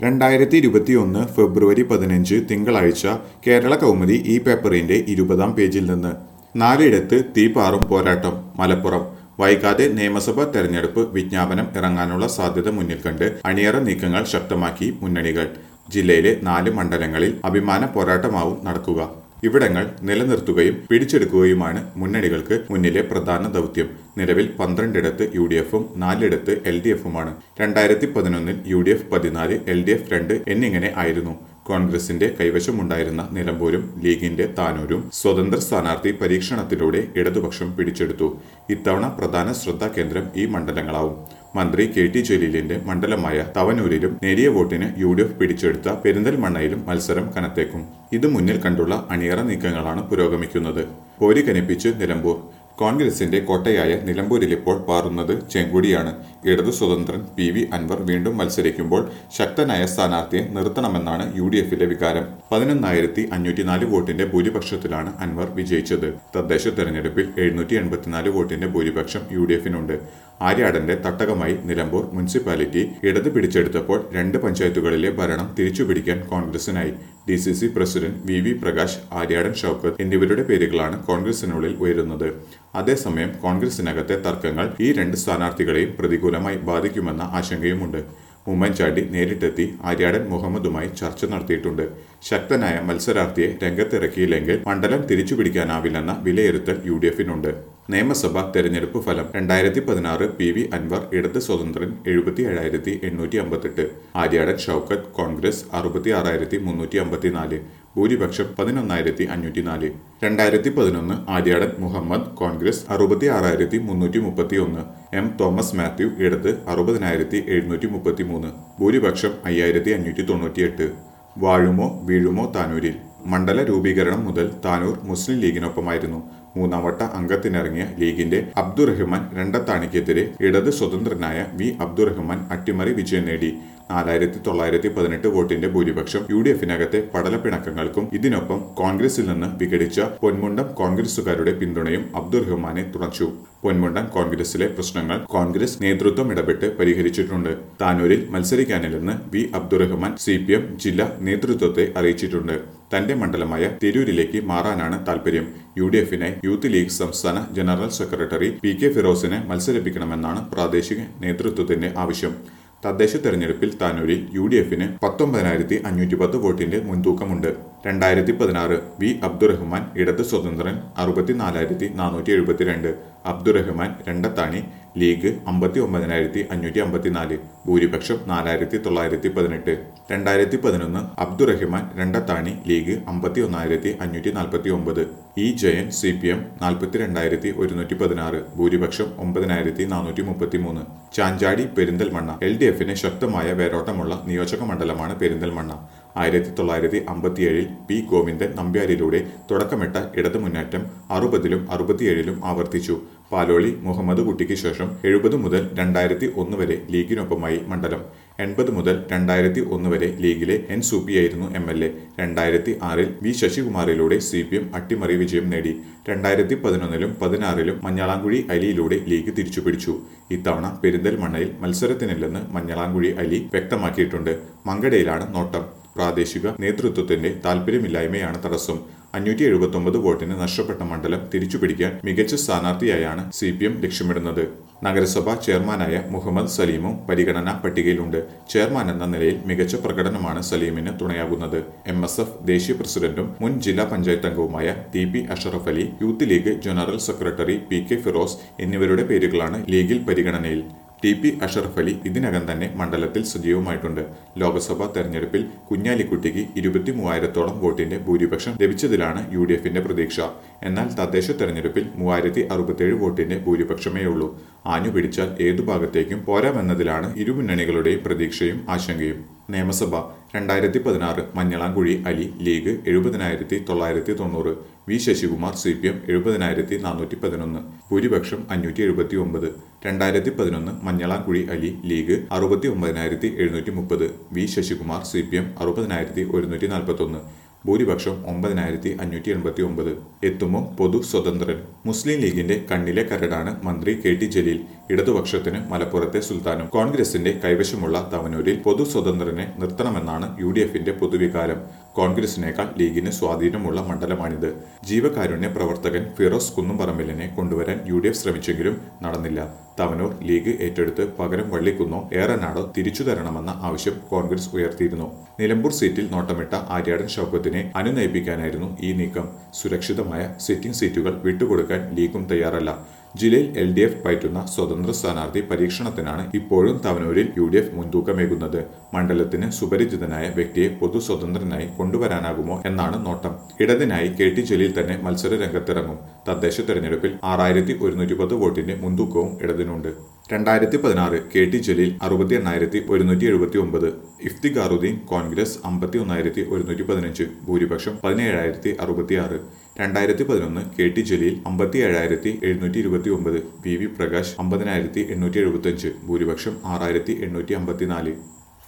രണ്ടായിരത്തി ഇരുപത്തിയൊന്ന് ഫെബ്രുവരി പതിനഞ്ച് തിങ്കളാഴ്ച കേരള കൗമുദി ഈ പേപ്പറിന്റെ ഇരുപതാം പേജിൽ നിന്ന് നാലിടത്ത് തീപാറും പോരാട്ടം മലപ്പുറം വൈകാതെ നിയമസഭാ തെരഞ്ഞെടുപ്പ് വിജ്ഞാപനം ഇറങ്ങാനുള്ള സാധ്യത മുന്നിൽ കണ്ട് അണിയറ നീക്കങ്ങൾ ശക്തമാക്കി മുന്നണികൾ ജില്ലയിലെ നാല് മണ്ഡലങ്ങളിൽ അഭിമാന പോരാട്ടമാവും നടക്കുക ഇവിടങ്ങൾ നിലനിർത്തുകയും പിടിച്ചെടുക്കുകയുമാണ് മുന്നണികൾക്ക് മുന്നിലെ പ്രധാന ദൗത്യം നിലവിൽ പന്ത്രണ്ടിടത്ത് യു ഡി എഫും നാലിടത്ത് എൽ ഡി എഫുമാണ് രണ്ടായിരത്തി പതിനൊന്നിൽ യു ഡി എഫ് പതിനാല് എൽ ഡി എഫ് രണ്ട് എന്നിങ്ങനെ ആയിരുന്നു കോൺഗ്രസിന്റെ കൈവശമുണ്ടായിരുന്ന നിലമ്പൂരും ലീഗിന്റെ താനൂരും സ്വതന്ത്ര സ്ഥാനാർത്ഥി പരീക്ഷണത്തിലൂടെ ഇടതുപക്ഷം പിടിച്ചെടുത്തു ഇത്തവണ പ്രധാന ശ്രദ്ധാകേന്ദ്രം ഈ മണ്ഡലങ്ങളാവും മന്ത്രി കെ ടി ജലീലിന്റെ മണ്ഡലമായ തവനൂരിലും നേരിയ വോട്ടിന് യു ഡി എഫ് പിടിച്ചെടുത്ത പെരിന്തൽമണ്ണയിലും മത്സരം കനത്തേക്കും ഇത് മുന്നിൽ കണ്ടുള്ള അണിയറ നീക്കങ്ങളാണ് പുരോഗമിക്കുന്നത് പോരി കനിപ്പിച്ച് നിലമ്പൂർ കോൺഗ്രസിന്റെ കോട്ടയായ നിലമ്പൂരിൽ ഇപ്പോൾ പാറുന്നത് ചെങ്കുടിയാണ് ഇടതു സ്വതന്ത്രൻ പി വി അൻവർ വീണ്ടും മത്സരിക്കുമ്പോൾ ശക്തനായ സ്ഥാനാർത്ഥിയെ നിർത്തണമെന്നാണ് യു ഡി എഫിലെ വികാരം പതിനൊന്നായിരത്തി അഞ്ഞൂറ്റിനാല് വോട്ടിന്റെ ഭൂരിപക്ഷത്തിലാണ് അൻവർ വിജയിച്ചത് തദ്ദേശ തെരഞ്ഞെടുപ്പിൽ എഴുന്നൂറ്റി എൺപത്തിനാല് വോട്ടിന്റെ ഭൂരിപക്ഷം യു ഡി എഫിനുണ്ട് ആര്യാടന്റെ തട്ടകമായി നിലമ്പൂർ മുനിസിപ്പാലിറ്റി ഇടത് പിടിച്ചെടുത്തപ്പോൾ രണ്ട് പഞ്ചായത്തുകളിലെ ഭരണം തിരിച്ചുപിടിക്കാൻ കോൺഗ്രസിനായി D C C president V V Prakash Aryadan Shoukath എന്നിവരുടെ പേരുകളാണ് കോൺഗ്രസിനുള്ളിൽ ഉയരുന്നത് അതേസമയം കോൺഗ്രസിനകത്തെ തർക്കങ്ങൾ ഈ രണ്ട് സ്ഥാനാർത്ഥികളെയും പ്രതികൂലമായി ബാധിക്കുമെന്ന ആശങ്കയുമുണ്ട് ഉമ്മൻചാണ്ടി നേരിട്ടെത്തി ആര്യാടൻ മുഹമ്മദുമായി ചർച്ച നടത്തിയിട്ടുണ്ട് ശക്തനായ മത്സരാർത്ഥിയെ രംഗത്തിറക്കിയില്ലെങ്കിൽ മണ്ഡലം തിരിച്ചുപിടിക്കാനാവില്ലെന്ന വിലയിരുത്തൽ യു ഡി എഫിനുണ്ട് നിയമസഭാ തെരഞ്ഞെടുപ്പ് ഫലം രണ്ടായിരത്തി പതിനാറ് പി വി അൻവർ ഇടത് സ്വതന്ത്രൻ എഴുപത്തി ഏഴായിരത്തി എണ്ണൂറ്റി അമ്പത്തെട്ട് ആര്യാടൻ ഷൌക്കത്ത് കോൺഗ്രസ് അറുപത്തി ആറായിരത്തി മുന്നൂറ്റി അമ്പത്തിനാല് ഭൂരിപക്ഷം പതിനൊന്നായിരത്തി അഞ്ഞൂറ്റി നാല് രണ്ടായിരത്തി പതിനൊന്ന് ആര്യാടൻ മുഹമ്മദ് കോൺഗ്രസ് അറുപത്തി ആറായിരത്തി മുന്നൂറ്റി മുപ്പത്തി ഒന്ന് എം തോമസ് മാത്യു ഇടത് അറുപതിനായിരത്തി എഴുന്നൂറ്റി മുപ്പത്തി മൂന്ന് ഭൂരിപക്ഷം അയ്യായിരത്തി അഞ്ഞൂറ്റി തൊണ്ണൂറ്റിയെട്ട് വാഴുമോ വീഴുമോ താനൂരിൽ മണ്ഡല രൂപീകരണം മുതൽ താനൂർ മുസ്ലിം ലീഗിനൊപ്പമായിരുന്നു മൂന്നാം വട്ട അംഗത്തിനിറങ്ങിയ ലീഗിന്റെ അബ്ദുറഹ്മാൻ രണ്ടത്താണിക്കെതിരെ ഇടത് സ്വതന്ത്രനായ വി അബ്ദുറഹ്മാൻ അട്ടിമറി വിജയം നേടി നാലായിരത്തി തൊള്ളായിരത്തി പതിനെട്ട് വോട്ടിന്റെ ഭൂരിപക്ഷം യു ഡി എഫിനകത്തെ പടലപ്പിണക്കങ്ങൾക്കും ഇതിനൊപ്പം കോൺഗ്രസിൽ നിന്ന് വിഘടിച്ച പൊന്മുണ്ടം കോൺഗ്രസുകാരുടെ പിന്തുണയും അബ്ദുറഹ്മാനെ തുണച്ചു പൊന്മുണ്ടം കോൺഗ്രസിലെ പ്രശ്നങ്ങൾ കോൺഗ്രസ് നേതൃത്വം ഇടപെട്ട് പരിഹരിച്ചിട്ടുണ്ട് താനൂരിൽ മത്സരിക്കാനില്ലെന്ന് V Abdurahman C P M ജില്ലാ നേതൃത്വത്തെ അറിയിച്ചിട്ടുണ്ട് തന്റെ മണ്ഡലമായ തിരൂരിലേക്ക് മാറാനാണ് താൽപര്യം യു ഡി എഫിനായി യൂത്ത് ലീഗ് സംസ്ഥാന ജനറൽ സെക്രട്ടറി പി കെ ഫിറോസിനെ മത്സരിപ്പിക്കണമെന്നാണ് പ്രാദേശിക നേതൃത്വത്തിന്റെ ആവശ്യം തദ്ദേശ തെരഞ്ഞെടുപ്പിൽ താനൂരിൽ യു ഡി എഫിന് പത്തൊമ്പതിനായിരത്തി അഞ്ഞൂറ്റി പത്ത് വോട്ടിന്റെ മുൻതൂക്കമുണ്ട് രണ്ടായിരത്തി പതിനാറ് വി അബ്ദുറഹ്മാൻ ഇടത് സ്വതന്ത്രൻ അറുപത്തിനാലായിരത്തി നാനൂറ്റി എഴുപത്തിരണ്ട് അബ്ദുറഹ്മാൻ രണ്ടത്താണി ലീഗ് അമ്പത്തി ഒമ്പതിനായിരത്തി അഞ്ഞൂറ്റി അമ്പത്തിനാല് ഭൂരിപക്ഷം നാലായിരത്തി തൊള്ളായിരത്തി പതിനെട്ട് രണ്ടായിരത്തി പതിനൊന്ന് അബ്ദുറഹ്മാൻ രണ്ടത്താണി ലീഗ് അമ്പത്തി ഒന്നായിരത്തി അഞ്ഞൂറ്റി നാൽപ്പത്തി ഒമ്പത് E Jayan C P M നാൽപ്പത്തി രണ്ടായിരത്തി ഒരുന്നൂറ്റി പതിനാറ് ഭൂരിപക്ഷം ഒമ്പതിനായിരത്തി നാനൂറ്റി മുപ്പത്തി മൂന്ന് ചാഞ്ചാടി പെരിന്തൽമണ്ണ എൽ ഡി എഫിന് ശക്തമായ വേരോട്ടമുള്ള നിയോജക മണ്ഡലമാണ് പെരിന്തൽമണ്ണ ആയിരത്തി തൊള്ളായിരത്തി അമ്പത്തിയേഴിൽ പി ഗോവിന്ദൻ നമ്പ്യാരിലൂടെ തുടക്കമിട്ട ഇടതു മുന്നേറ്റം അറുപതിലും അറുപത്തിയേഴിലും ആവർത്തിച്ചു പാലോളി മുഹമ്മദ് കുട്ടിക്ക് ശേഷം എഴുപത് മുതൽ രണ്ടായിരത്തി ഒന്ന് വരെ ലീഗിനൊപ്പമായി മണ്ഡലം എൺപത് മുതൽ രണ്ടായിരത്തി ഒന്ന് വരെ ലീഗിലെ എൻ സൂപ്പിയായിരുന്നു എം എൽ എ രണ്ടായിരത്തി ആറിൽ വി ശശികുമാറിലൂടെ സി പി എം അട്ടിമറി വിജയം നേടി രണ്ടായിരത്തി പതിനൊന്നിലും പതിനാറിലും മഞ്ഞളാംകുഴി അലിയിലൂടെ ലീഗ് തിരിച്ചുപിടിച്ചു ഇത്തവണ പെരിന്തൽമണ്ണയിൽ മത്സരത്തിനില്ലെന്ന് മഞ്ഞളാംകുഴി അലി വ്യക്തമാക്കിയിട്ടുണ്ട് മങ്കടയിലാണ് നോട്ടം പ്രാദേശിക നേതൃത്വത്തിന്റെ താൽപര്യമില്ലായ്മയാണ് തടസ്സം അഞ്ഞൂറ്റി എഴുപത്തി ഒമ്പത് വോട്ടിന് നഷ്ടപ്പെട്ട മണ്ഡലം തിരിച്ചുപിടിക്കാൻ മികച്ച സ്ഥാനാർത്ഥിയായാണ് സി പി എം ലക്ഷ്യമിടുന്നത് നഗരസഭാ ചെയർമാനായ മുഹമ്മദ് സലീമും പരിഗണനാ പട്ടികയിലുണ്ട് ചെയർമാൻ എന്ന നിലയിൽ മികച്ച പ്രകടനമാണ് സലീമിന് തുണയാകുന്നത് എം എസ് എഫ് ദേശീയ പ്രസിഡന്റും മുൻ ജില്ലാ പഞ്ചായത്ത് അംഗവുമായ T P Ashraf Ali youth league general secretary P K Firoz എന്നിവരുടെ പേരുകളാണ് ലീഗിൽ പരിഗണനയിൽ ടി പി അഷറഫ് അലി ഇതിനകം തന്നെ മണ്ഡലത്തിൽ സജീവമായിട്ടുണ്ട് ലോക്സഭാ തെരഞ്ഞെടുപ്പിൽ കുഞ്ഞാലിക്കുട്ടിക്ക് ഇരുപത്തി മൂവായിരത്തോളം വോട്ടിന്റെ ഭൂരിപക്ഷം ലഭിച്ചതിലാണ് യു ഡി എഫിന്റെ പ്രതീക്ഷ എന്നാൽ തദ്ദേശ തെരഞ്ഞെടുപ്പിൽ മൂവായിരത്തി അറുപത്തിയേഴ് വോട്ടിന്റെ ഭൂരിപക്ഷമേ ഉള്ളൂ ആഞ്ഞു പിടിച്ചാൽ ഏതു ഭാഗത്തേക്കും പോരാമെന്നതിലാണ് ഇരുമുന്നണികളുടെയും പ്രതീക്ഷയും ആശങ്കയും നിയമസഭ രണ്ടായിരത്തി പതിനാറ് മഞ്ഞളാംകുഴി അലി ലീഗ് എഴുപതിനായിരത്തി തൊള്ളായിരത്തി തൊണ്ണൂറ് V Sasikumar C P M എഴുപതിനായിരത്തി നാനൂറ്റി പതിനൊന്ന് ഭൂരിപക്ഷം അഞ്ഞൂറ്റി എഴുപത്തി ഒമ്പത് രണ്ടായിരത്തി പതിനൊന്ന് മഞ്ഞളാംകുഴി അലി ലീഗ് അറുപത്തി ഒമ്പതിനായിരത്തി എഴുന്നൂറ്റി മുപ്പത് V Sasikumar C P M അറുപതിനായിരത്തി ഒരുന്നൂറ്റി നാൽപ്പത്തി ഒന്ന് ഭൂരിപക്ഷം ഒമ്പതിനായിരത്തി അഞ്ഞൂറ്റി എൺപത്തി ഒമ്പത് എത്തുമോ പൊതു സ്വതന്ത്രൻ മുസ്ലിം ലീഗിന്റെ കണ്ണിലെ കരടാണ് മന്ത്രി കെ ടി ജലീൽ ഇടതുപക്ഷത്തിന് മലപ്പുറത്തെ സുൽത്താനും കോൺഗ്രസിന്റെ കൈവശമുള്ള തവനൂരിൽ പൊതു സ്വതന്ത്രനെ നിർത്തണമെന്നാണ് യു ഡി എഫിന്റെ പൊതുവികാരം കോൺഗ്രസിനേക്കാൾ ലീഗിന് സ്വാധീനമുള്ള മണ്ഡലമാണിത് ജീവകാരുണ്യ പ്രവർത്തകൻ ഫിറോസ് കുന്നുംപറമ്പിലിനെ കൊണ്ടുവരാൻ യു ഡി എഫ് ശ്രമിച്ചെങ്കിലും നടന്നില്ല തവനൂർ ലീഗ് ഏറ്റെടുത്ത് പകരം വള്ളിക്കുന്നോ ഏറനാടോ തിരിച്ചു തരണമെന്ന ആവശ്യം കോൺഗ്രസ് ഉയർത്തിയിരുന്നു നിലമ്പൂർ സീറ്റിൽ നോട്ടമിട്ട ആര്യാടൻ ഷൗക്കത്തിനെ അനുനയിപ്പിക്കാനായിരുന്നു ഈ നീക്കം സുരക്ഷിതമായ സിറ്റിംഗ് സീറ്റുകൾ വിട്ടുകൊടുക്കാൻ ലീഗും തയ്യാറല്ല ജില്ലയിൽ എൽ ഡി എഫ് പയറ്റുന്ന സ്വതന്ത്ര സ്ഥാനാർത്ഥി പരീക്ഷണത്തിനാണ് ഇപ്പോഴും തവനൂരിൽ യു ഡി എഫ് മുൻതൂക്കമേകുന്നത് മണ്ഡലത്തിന് സുപരിചിതനായ വ്യക്തിയെ പൊതു സ്വതന്ത്രനായി കൊണ്ടുവരാനാകുമോ എന്നാണ് നോട്ടം ഇടതിനായി കെ ടി ജലീൽ തന്നെ മത്സര രംഗത്തിറങ്ങും തദ്ദേശ തെരഞ്ഞെടുപ്പിൽ ആറായിരത്തി ഒരുന്നൂറ്റി പത്ത് വോട്ടിന്റെ മുൻതൂക്കവും ഇടതിനുണ്ട് രണ്ടായിരത്തി പതിനാറ് കെ ടി ജലീൽ അറുപത്തി എണ്ണായിരത്തി ഒരുന്നൂറ്റി എഴുപത്തി ഒമ്പത് ഇഫ്തിഖാറുദ്ദീൻ കോൺഗ്രസ് അമ്പത്തി ഒന്നായിരത്തി ഒരുന്നൂറ്റി പതിനഞ്ച് ഭൂരിപക്ഷം പതിനേഴായിരത്തി അറുപത്തി ആറ് രണ്ടായിരത്തി പതിനൊന്ന് കെ ടി ജലീൽ അമ്പത്തി ഏഴായിരത്തി എഴുന്നൂറ്റി ഇരുപത്തി ഒമ്പത് പി വി പ്രകാശ് അമ്പതിനായിരത്തി എണ്ണൂറ്റി എഴുപത്തി അഞ്ച് ഭൂരിപക്ഷം ആറായിരത്തി എണ്ണൂറ്റി അമ്പത്തിനാല്